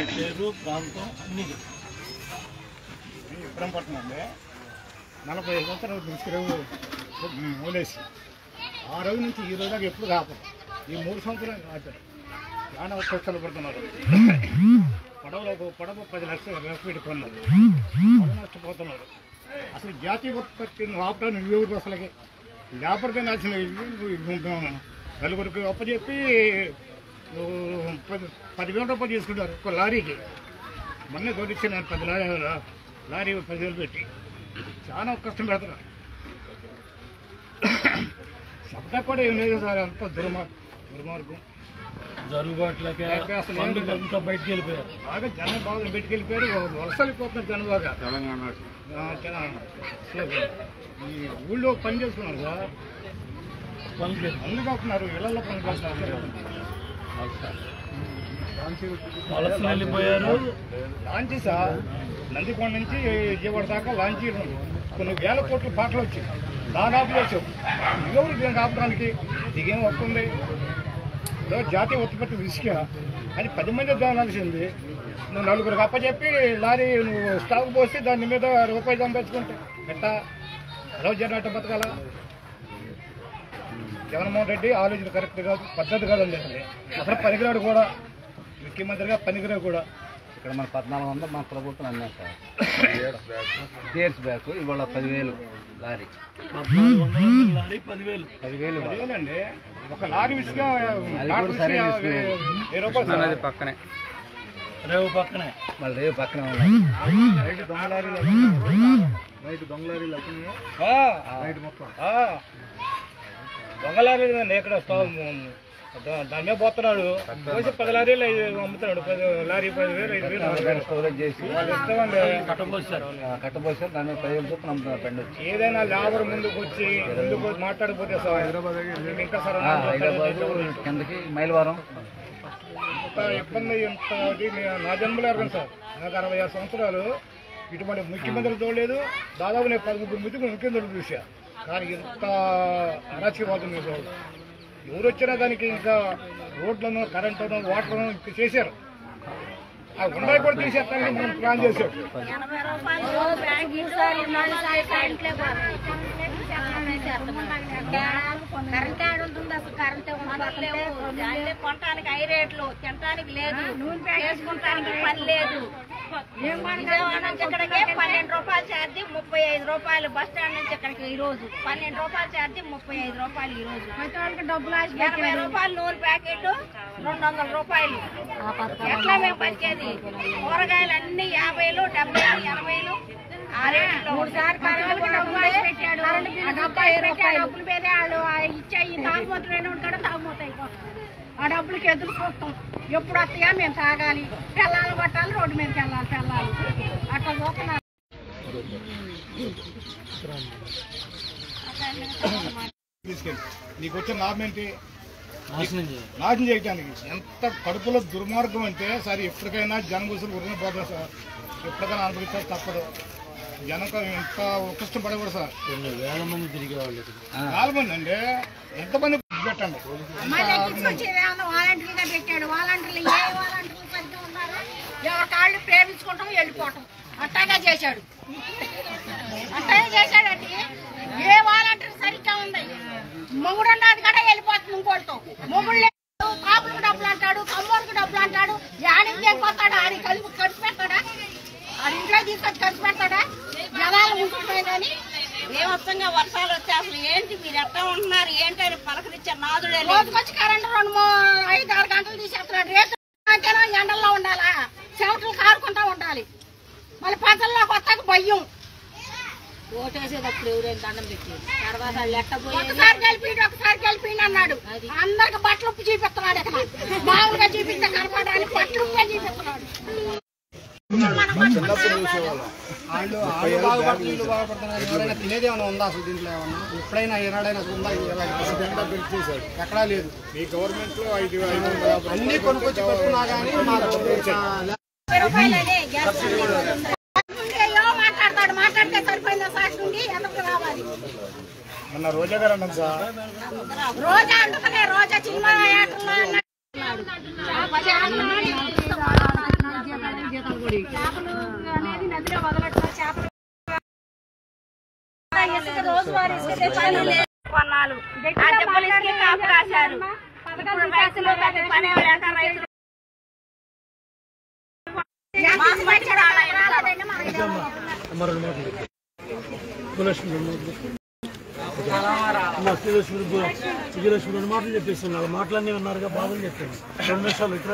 పేరు ప్రాంతం అన్ని ఇబ్రహంపట్నం అండి నలభై ఐదు సంవత్సరాలు తీసుకురావు మూలేసి ఆ రోజు నుంచి ఈ రోజు దాకా ఎప్పుడు కాపరు ఈ మూడు సంవత్సరాలు కాపారు చాలా కష్టాలు పడుతున్నారు పడవలో ఒక పడవ పది లక్షలు రేపు పెట్టి కొన్నారు పడవ నష్టపోతున్నారు అసలు జాతీయ ఉత్పత్తిని ఆపడానికి నువ్వు అసలుకి లేబర్గా నచ్చిన నలుగురికి అప్పచెప్పి నువ్వు పది పదివేల రూపాయలు తీసుకుంటారు ఒక లారీకి మొన్న కొనిచ్చిన పది లారీ లారీ పదివేలు పెట్టి చాలా కష్టం పెడతారు శబ్దం కూడా ఏం లేదు సార్ అంత దుర్మార్గం దుర్మార్గం జరుగుబాట్లకే లేకపోతే అసలు ఏం పండుగ లేదు. అంతా బయటికి వెళ్ళిపోయారు బాగా జనం బాగా పెట్టుకెళ్ళిపోయారు వలసలిపోతున్నారు జనం బాగా తెలంగాణ ఆ, చాలా అసలు ఈ ఊళ్ళో పని చేస్తున్నారు సార్ పనులు పనులు కాస్తున్నారు ఇళ్లలో పని చేస్తున్నారు వలస వెళ్ళిపోయారు లాంచీ సార్ నందికొండ నుంచి విజయవాడ దాకా లాంచీ కొన్ని వేల కోట్ల పాటలు వచ్చాయి దాదాపు చేసావు ఎవరు దీనికి ఆపడానికి దిగేం వస్తుంది ఏదో జాతీయ ఉత్పత్తి విసిగా అని పది మంది దానాల్సింది నువ్వు నలుగురికి అప్పచెప్పి లారీ నువ్వు స్టాక్ పోసి దాని మీద రూపాయి సంపాదించుకుంటే ఎట్టా ఎలా జరగట బతకాల జగన్మోహన్ రెడ్డి ఆలోచన కరెక్ట్ కాదు పద్ధతి కాదండి అసలు అసలు పనికిరాడు కూడా ముఖ్యమంత్రిగా పనికిరాడు కూడా ఇక్కడ మన పద్నాలుగు వందలు మన ప్రభుత్వం అన్నారు సార్ ఇయర్స్ బ్యాక్ ఇవాళ పదివేలు లారీ పద్నాలుగు వందల లారీ పదివేలు పదివేలు ఇవాళ. అదేనండి ఒక లారీ విసుగా అది కూడా సరైన విసుగు. వెయ్యి రూపాయలు సార్. పక్కనే రేవు పక్కనే మళ్ళీ రేపు పక్కనే ఉన్నాయి రైతు దొంగ లారీలు రైతు దొంగ లారీలు ఆ, ఆ. దొంగ లారీలు అండి ఎక్కడ స్టాల్ దా- దాని మీద పోతున్నాడు పోసి పది లారీలు ఐదు అమ్ముతున్నాడు పది లారీ పది వేలు ఐదు వేలు ఆరు వేలు. స్టోరేజ్ చేసి వాళ్ళు ఇస్తామండి కట్టబోసారు ఆ, కట్టబోసారు దాని మీద పదివేలు చొప్పున అమ్ముతున్నారు పెండు వచ్చి ఏదైనా లేబర్ ముందుకు వచ్చి ముందుకు వచ్చి మాట్లాడిపోతే సార్ మీకు ఇంకా సార్ ఆ, హైదరాబాద్ కిందకి మైలవరం ఇంత ఇబ్బంది ఇంత అది నే- నా జన్మలో ఎరగను సార్ నాకు అరవై ఆరు సంవత్సరాలు ఇటువంటి ముఖ్యమంత్రులు చూడలేదు దాదాపు నేను పదకొండు ముఖ్య ముఖ్యమంత్రులు చూసా కానీ ఇంత అరాచకవాదం నేను చూడలేదు ఎవరు వచ్చినా దానికి ఇంకా రోడ్లను కరెంటును వాటర్ను ఇంకా చేశారు ఆ ఉండాయి కూడా తీసేస్తానికి మనం ప్లాన్ చేశారు ఎనభై రూపాయలు ప్యాకెట్ నాలుగు ప్యాకెట్లే కరెంట్ ఆడ ఉంటుంది అసలు కరెంట్ అంటే కొనటానికి ఐ రేట్లు తినటానికి లేదు చేసుకుంటానికి పని లేదు విజయవాడ నుంచి ఇక్కడికి పన్నెండు రూపాయలు ఛార్జీ ముప్పై ఐదు రూపాయలు బస్ స్టాండ్ నుంచి ఇక్కడికి ఈ రోజు పన్నెండు రూపాయలు ఛార్జీ ముప్పై ఐదు రూపాయలు ఈ రోజు డబ్బులు ఎనభై రూపాయలు నూనె ప్యాకెట్ రెండు వందల రూపాయలు ఎట్లా మేము బతికేది కూరగాయలు అన్ని యాభైలు డెబ్బైలు ఎనభైలు మూడు సార్లు పెట్టాడు డబ్బులు మీద వాళ్ళు ఇచ్చే ఈ తాగుబోతులు అయినా ఉంటాడు తాగుబోతు అయిపోతాం ఆ డబ్బులకి ఎదురు చూస్తాం ఎప్పుడు వస్తాయా మేము తాగాలి పిల్లలు పట్టాలి రోడ్డు మీదకి వెళ్ళాలి పిల్లలు అట్లా చూస్తున్నారు తీసుకెళ్ళి నీకు వచ్చిన లాభం ఏంటి నాశనం చేయాలి నాశనం చేయడానికి ఎంత కడుపులో దుర్మార్గం అంటే సరే ఎప్పటికైనా జనగుసులు ఉరిని పోతాం సార్ ఎప్పటికైనా అనుభవించాలి తప్పదు జనం ఎంత కష్టపడకూడదు సార్ కొన్ని వేల మంది తిరిగేవాళ్ళు ఇక్కడ. నాలుగు మంది అండి ఎంతమంది పెట్టండి మళ్ళీ తీసుకొచ్చేది ఏమన్నా వాలంటీర్గా పెట్టాడు వాలంటీర్లు ఏ వాలంటీర్లు సరిగ్గా ఉన్నారు ఎవరి కాళ్ళు ప్రేమించుకుంటాం వెళ్ళిపోవటం అట్టాగా చేశాడు అట్టాగే చేశాడండి ఏ వాలంటీర్ సరిగ్గా ఉంది మొగుడు అన్నది కూడా వెళ్ళిపోతుంది ఇంకోటితో మొగుడు లేదు కాపులకు డబ్బులు అంటాడు కమ్మోరికి డబ్బులు అంటాడు యాడికి దేనికొస్తాడు ఆడి కలిపి ఖర్చు పెడతాడా ఆడి ఇంట్లో తీసుకొచ్చి ఖర్చు పెడతాడా జనాలు ముందుకుపోయిందని ఏమొత్తంగా వర్షాలు వచ్చి అసలు ఏంటి మీరు ఎట్లా ఉంటున్నారు ఏంటి అని పలకరించే నాదుడే రోజుకొచ్చి కరెంటు రెండు మూ- ఐదు ఆరు గంటలు తీసేస్తున్నాడు రేపు అంటేనో ఎండల్లో ఉండాలా చెమటలు కారుకుంటా ఉండాలి మళ్ళీ పంటల్లోకి వస్తాక భయం ఓటేసేటప్పుడు ఎవరైనా దండం పెట్టి తర్వాత లెక్క పోయి ఒకసారి గెలిపిండి ఒకసారి గెలిపిండి అన్నాడు అందరికి బట్టలు ఉప్పు చూపిస్తున్నాడు ఇక్కడ మామూలుగా చూపిస్తే కనపడడానికి బట్టలు ఉప్పే చూపిస్తున్నాడు వాళ్ళు వాళ్ళు బాగుపడుతున్నారు వీళ్ళు బాగుపడుతున్నారు ఎవరైనా తినేది ఏమైనా ఉందా అసలు దీంట్లో ఏమన్నా ఎప్పుడైనా ఏనాడైనా అసలు ఉందా ఇలాంటి ఎక్కడా లేదు ఈ గవర్నమెంట్ లో ఐదు ఐదు వందల యాభై అన్ని కొనుక్కొచ్చి పెట్టుకున్నా కానీ మాకు ముప్పై రూపాయలనే గ్యాస్ ఏమో మాట్లాడతాడు మాట్లాడితే సరిపోయిందా సాక్షి నుండి ఎందుకు రావాలి మొన్న రోజా గారు అన్నాం సార్ రోజా అంటున్నాయి రోజా సినిమా యాత్రలో అన్నాడు చేపలు అనేది నదిలో వదలట్లేదు చేపలు ఇసుక రోజువారీ ఇసుక తెచ్చుకుని లేదు. కొన్నాళ్ళు ఆ దెబ్బలు ఇసుక కాపు రాశారు ఇప్పుడు రైతులు పెద్ద పని ఏం లేక రైతులు మాకు మట్టి రాలేదు సార్. మరి రెండు మాటలు చెప్పు. కులలక్ష్మి రెండు మాటలు చెప్పు. అమ్మ శ్రీలక్ష్మి గు- విజయలక్ష్మి రెండు మాటలు చెప్పేసి నాలుగు మాటలన్నీ ఉన్నారుగా బాధలు చెప్పాను రెండు నిమిషాలు ఇట్రా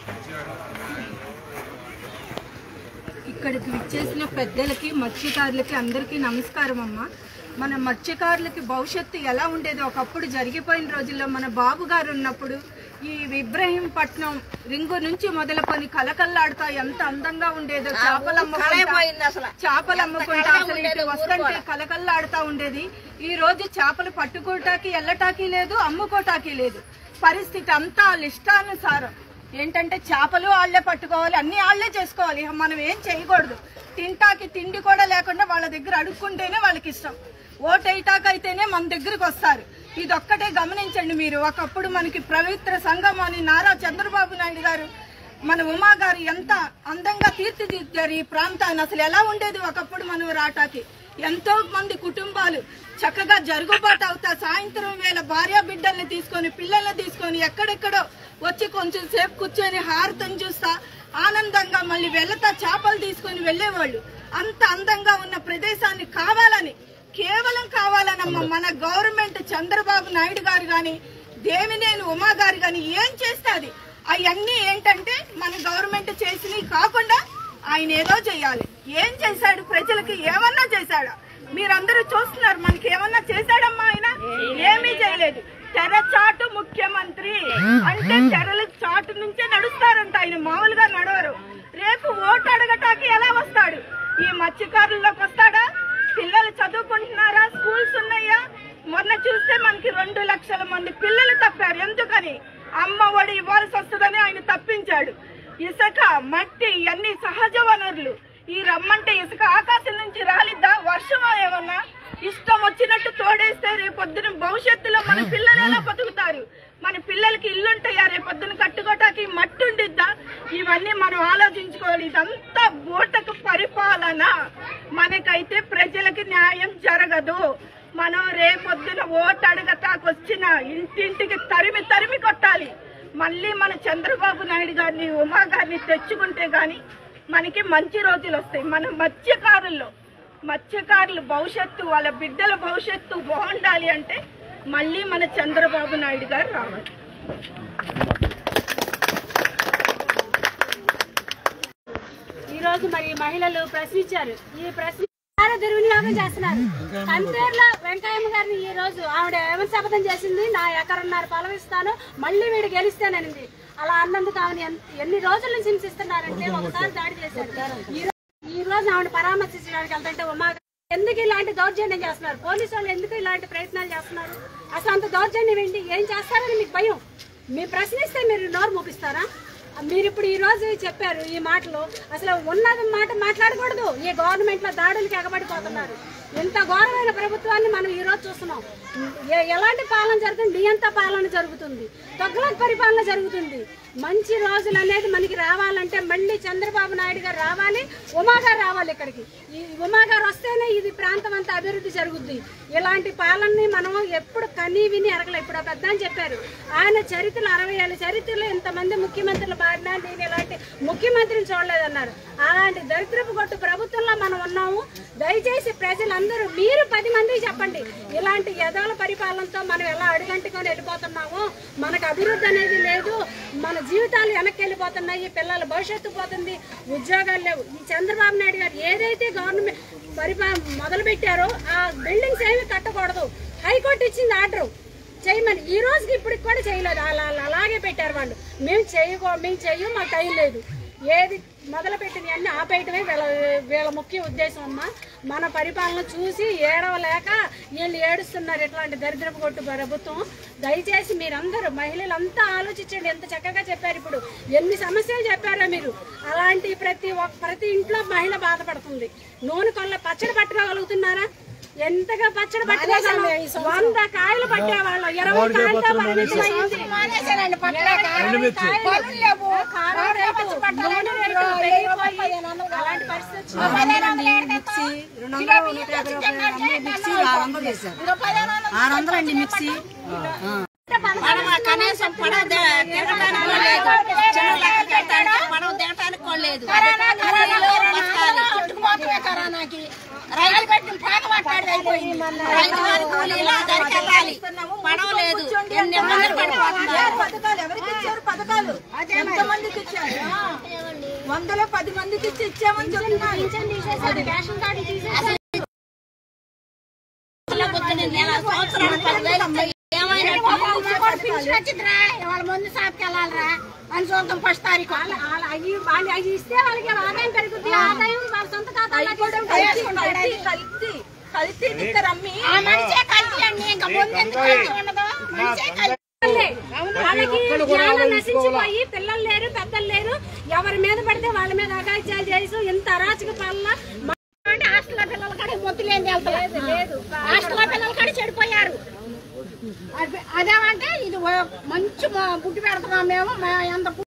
ఇక్కడికి విచ్చేసిన పెద్దలకి మత్స్యకారులకి అందరికీ నమస్కారం అమ్మ మన మత్స్యకారులకి భవిష్యత్తు ఎలా ఉండేదో ఒకప్పుడు జరిగిపోయిన రోజుల్లో మన బాబు గారు ఉన్నప్పుడు ఈ ఇబ్రహీంపట్నం రింగు నుంచి మొదలుకొని కలకల్లాడుతా ఎంత అందంగా ఉండేదో చేపలు పోయింది అసలు చేపలు అమ్ముకుంటా అసలు ఇటు వస్తుంటే కలకల్లాడుతా ఉండేది ఈ రోజు చేపలు పట్టుకోటాకి ఎల్లటాకి లేదు అమ్ముకోటాకి లేదు పరిస్థితి అంతా వాళ్ళ ఇష్టానుసారం ఏంటంటే చేపలు వాళ్ళే పట్టుకోవాలి అన్ని వాళ్ళే చేసుకోవాలి ఇక మనం ఏం చేయకూడదు తింటాకి తిండి కూడా లేకుండా వాళ్ళ దగ్గర అడుక్కుంటేనే వాళ్ళకి ఇష్టం ఓటైటాకైతేనే మన దగ్గరికి వస్తారు ఇదొక్కటే గమనించండి మీరు ఒకప్పుడు మనకి పవిత్ర సంఘం అని నారా చంద్రబాబు నాయుడు గారు మన ఉమా గారు ఎంత అందంగా తీర్చిదిద్దారు ఈ ప్రాంతాన్ని అసలు ఎలా ఉండేది ఒకప్పుడు మనం రాటాకి ఎంతో మంది కుటుంబాలు చక్కగా జరుగుబాటు అవుతా సాయంత్రం వేళ భార్య బిడ్డల్ని తీసుకొని పిల్లల్ని తీసుకొని ఎక్కడెక్కడో వచ్చి కొంచెం సేపు కూర్చొని హారతం చూస్తా ఆనందంగా మళ్ళీ వెళ్తా చేపలు తీసుకొని వెళ్లేవాళ్ళు అంత అందంగా ఉన్న ప్రదేశాన్ని కావాలని కేవలం కావాలనమ్మ మన గవర్నమెంట్ చంద్రబాబు నాయుడు గారు గాని దేవినేని ఉమా గారు గాని ఏం చేస్తుంది అవన్నీ ఏంటంటే మన గవర్నమెంట్ చేసినవి కాకుండా ఆయన ఏదో చేయాలి ఏం చేశాడు ప్రజలకి ఏమన్నా చేశాడా మీరందరూ చూస్తున్నారు మనకి ఏమన్నా చేశాడమ్మా ఆయన ఏమీ చేయలేదు తెరచాటు ముఖ్యమంత్రి అంటే తెరల చాటు నుంచే నడుస్తారంట ఆయన మామూలుగా నడవరు రేపు ఓటు అడగటానికి ఎలా వస్తాడు ఈ మత్స్యకారుల్లోకి వస్తాడా పిల్లలు చదువుకుంటున్నారా స్కూల్స్ ఉన్నాయా మొన్న చూస్తే మనకి రెండు లక్షల మంది పిల్లలు తప్పారు ఎందుకని అమ్మ ఒడి ఇవ్వాల్సి వస్తుందని ఆయన తప్పించాడు ఇసుక మట్టి ఇవన్నీ సహజ వనరులు ఈ రమ్మంటే ఇసుక ఆకాశం నుంచి రాలిద్దా వర్షమా ఏమన్నా ఇష్టం వచ్చినట్టు తోడేస్తే రేపొద్దున భవిష్యత్తులో మన పిల్లలు ఎలా బతుకుతారు మన పిల్లలకి ఇల్లుంటాయా రేపొద్దున కట్టుకోటానికి మట్టి ఉండిద్దా ఇవన్నీ మనం ఆలోచించుకోవాలి ఇదంతా బూటకు పరిపాలన మనకైతే ప్రజలకి న్యాయం జరగదు మనం రేపొద్దున ఓటు అడగటాకొచ్చిన ఇంటింటికి తరిమి తరిమి కొట్టాలి మళ్ళీ మన చంద్రబాబు నాయుడు గారిని ఉమా గారిని తెచ్చుకుంటే గాని మనకి మంచి రోజులు వస్తాయి మన మత్స్యకారుల్లో మత్స్యకారుల భవిష్యత్తు వాళ్ళ బిడ్డల భవిష్యత్తు బాగుండాలి అంటే మళ్ళీ మన చంద్రబాబు నాయుడు గారు రావాలి ఈ రోజు మరి మహిళలు ప్రశ్నించారు ఈ ప్రశ్న చాలా దుర్వినియోగం చేస్తున్నారు కంపేర్లో వెంకయ్యమ్మ గారిని ఈ రోజు ఆవిడ ఏమని శపథం చేసింది నా ఎకరన్నర పొలం ఇస్తాను మళ్ళీ వీడు గెలిస్తాననింది అలా అన్నందుకు ఆమెను ఎన్- ఎన్ని రోజుల నుంచి హింసిస్తున్నారంటే ఒకసారి దాడి చేశారు ఈ రో- ఈ రోజు ఆవిడ పరామర్శించడానికి వెళ్తుంటే ఉమా గారు ఎందుకు ఇలాంటి దౌర్జన్యం చేస్తున్నారు పోలీసు వాళ్ళు ఎందుకు ఇలాంటి ప్రయత్నాలు చేస్తున్నారు అసలు అంత దౌర్జన్యం ఏంటి ఏం చేస్తారని మీకు భయం మీరు ప్రశ్నిస్తే మీరు నోరు మూపిస్తారా మీరు ఇప్పుడు ఈ రోజు చెప్పారు ఈ మాటలు అసలు ఉన్నది మాట మాట్లాడకూడదు ఈ గవర్నమెంట్ లో దాడులకి ఎగబడిపోతున్నారు ఇంత ఘోరమైన ప్రభుత్వాన్ని మనం ఈ రోజు చూస్తున్నాం ఎ- ఎలాంటి పాలన జరుగుతుంది నియంత పాలన జరుగుతుంది తొగ్గుల పరిపాలన జరుగుతుంది మంచి రోజులు అనేది మనకి రావాలంటే మళ్ళీ చంద్రబాబు నాయుడు గారు రావాలి ఉమా గారు రావాలి ఇక్కడికి ఈ ఉమా గారు వస్తేనే ఇది ప్రాంతం అంతా అభివృద్ధి జరుగుద్ది ఇలాంటి పాలనని మనం ఎప్పుడు కనీ విని ఎరగలే ఇప్పుడు ఆ పెద్ద అని చెప్పారు ఆయన చరిత్రలు అరవై ఏళ్ళ చరిత్రలో ఇంతమంది ముఖ్యమంత్రులు బారినా నేను ఇలాంటి ముఖ్యమంత్రిని చూడలేదన్నారు అలాంటి దరిద్రపు కొట్టు ప్రభుత్వంలో మనం ఉన్నాము దయచేసి ప్రజలందరూ మీరు పది మందికి చెప్పండి ఇలాంటి యథాల పరిపాలనతో మనం ఎలా అడుగంటుకొని వెళ్ళిపోతున్నామో మనకు అభివృద్ధి అనేది లేదు మన జీవితాలు వెనక్కి వెళ్ళిపోతున్నాయి పిల్లల భవిష్యత్తు పోతుంది ఉద్యోగాలు లేవు ఈ చంద్రబాబు నాయుడు గారు ఏదైతే గవర్నమెంట్ పరిపాలన మొదలు పెట్టారో ఆ బిల్డింగ్స్ ఏమి కట్టకూడదు హైకోర్టు ఇచ్చింది ఆర్డర్ చేయమని ఈ రోజుకి ఇప్పటికి కూడా చేయలేదు అలా అలా- అలాగే పెట్టారు వాళ్ళు మేము చేయకో మేము చెయ్యం మాకు టైం లేదు ఏది మొదలు పెట్టిన అన్ని ఆపేయటమే వీళ్ళ వీళ్ళ ముఖ్య ఉద్దేశం అమ్మా మన పరిపాలన చూసి ఏడవలేక వీళ్ళు ఏడుస్తున్నారు ఇట్లాంటి దరిద్రపు కొట్టు ప్రభుత్వం దయచేసి మీరందరూ మహిళలంతా ఆలోచించండి ఎంత చక్కగా చెప్పారు ఇప్పుడు ఎన్ని సమస్యలు చెప్పారో మీరు అలాంటి ప్రతి ఒక్క ప్రతి ఇంట్లో మహిళ బాధపడుతుంది నూనె కొల్ల పచ్చడి పట్టుకోగలుగుతున్నారా ఎంతగా పచ్చడి పట్టుకోగలం వంద కాయలు పట్టేవాళ్ళం ఇరవై కాయలతో పరిమితం అయ్యింది. ఇరవై కాయలు పనులు లేవు. కారం రేటు, నూనె రేటు పెరిగిపోయి అలాంటి పరిస్థితి వచ్చింది. మిక్సీ రెండు వందలు నూట యాభై రూపాయలు అమ్మే మిక్సీ ఆరు వందలు చేశారు ఆరు వందలు అండి మిక్సీ పడవ కనీసం పడవ దిగ- దిగటానికి కూడా లేదు చిన్న లెక్క కట్టడానికి పడవ దిగటానికి కూడా లేదు కూలీలు బతకాలి. కరోనాకి రైతు పెట్టిన పాక పట్టాడు అయిపోయింది రైతు వారి కూలీలు దానికి వెళ్ళాలి పడవ లేదు ఎన్ని మంది పడిపోతున్నారు పథకాలు ఎవరికి ఇచ్చారు పథకాలు ఎంత మందికి ఇచ్చారు ఆ. వందలో పది మందికి ఇచ్చి ఇచ్చామని చెప్తున్నారు పింఛన్ తీసేశారు రేషన్ కార్డు తీసేశారు ఇలా పొద్దున్న నెల సంవత్సరానికి పదివేలు ఇస్తే ఏమైనా పింఛన్ వచ్చిందిరా వాళ్ళ ముందు షాప్కి వెళ్ళాలిరా అని చూద్దాం ఫస్ట్ తారీఖు అవి వాళ్ళు అవి ఇస్తే వాళ్ళకి ఆదాయం పెరుగుతుంది ఆదాయం వాళ్ళ సొంత ఖాతాలో కల్తీ కల్తీ కల్తీ కల్తీ దిక్కర అమ్మి ఆ మనిషే కల్తీ అండి ఇంకా ముందు ఎందుకు కల్తీ ఉండదు మనిషే కల్తీ వాళ్ళకి జ్ఞానం నశించిపోయి పిల్లలు లేరు పెద్దలు లేరు ఎవరి మీద పడితే వాళ్ళ మీద అగాయిత్యాలు చేసి ఇంత అరాచక పాలన అంటే హాస్టల్ పిల్లల కాడ మొత్తులేంది వెళ్తలేదు లేదు హాస్టల్ పిల్లల కాడ చెడిపోయారు అదే- అదేమంటే ఇది ఓ- మంచి మా పుట్టి పెడుతున్నాం మేము మా ఎంత